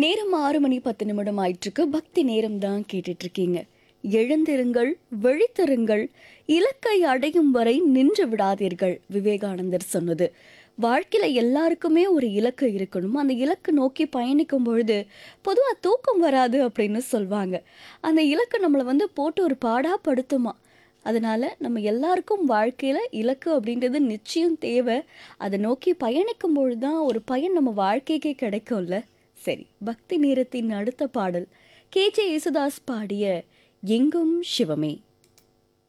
நேரம் ஆறு மணி பத்து நிமிடம் ஆயிட்டிருக்கு பக்தி நேரம் தான் கேட்டுட்டு இருக்கீங்க எழுந்திருங்கள் விழித்திருங்கள் இலக்கை அடையும் வரை நின்று விடாதீர்கள் விவேகானந்தர் சொன்னது வாழ்க்கையில எல்லாருக்குமே ஒரு இலக்கு இருக்கணும் அந்த இலக்கு நோக்கி பயணிக்கும் பொழுது பொதுவாக தூக்கம் வராது அப்படின்னு சொல்லுவாங்க அந்த இலக்கு நம்மளை வந்து போட்டு ஒரு பாடா படுத்துமா அதனால நம்ம எல்லாருக்கும் வாழ்க்கையில இலக்கு அப்படின்றது நிச்சயம் தேவை அதை நோக்கி பயணிக்கும் பொழுது தான் ஒரு பயன் நம்ம வாழ்க்கைக்கே கிடைக்கும்ல சரி பக்தி நேரத்தின் அடுத்த பாடல் கேஜே யேசுதாஸ் பாடிய எங்கும் சிவமே